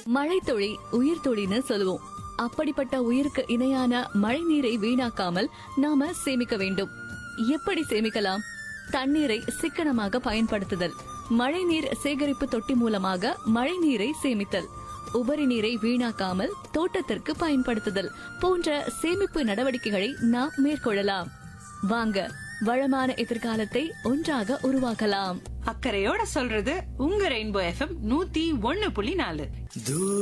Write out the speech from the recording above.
மழை துளி உயிர் துளின்னு சொல்லுவோம் அப்படிப்பட்ட உயிருக்கு இணையான மழை நீரை வீணாக்காமல் நாம சேமிக்க வேண்டும் எப்படி சேமிக்கலாம் தண்ணீரை சிக்கனமாக பயன்படுத்துதல் மழைநீர் சேகரிப்பு தொட்டி மூலமாக மழை நீரை சேமித்தல் உபரி நீரை வீணாக்காமல் தோட்டத்திற்கு பயன்படுத்துதல் போன்ற சேமிப்பு நடவடிக்கைகளை நாம் மேற்கொள்ளலாம் வாங்க வளமான எதிர்காலத்தை ஒன்றாக உருவாக்கலாம் அக்கறையோட சொல்றது உங்க ரெயின்போ எஃப்எம் நூத்தி ஒண்ணு புள்ளி நாலு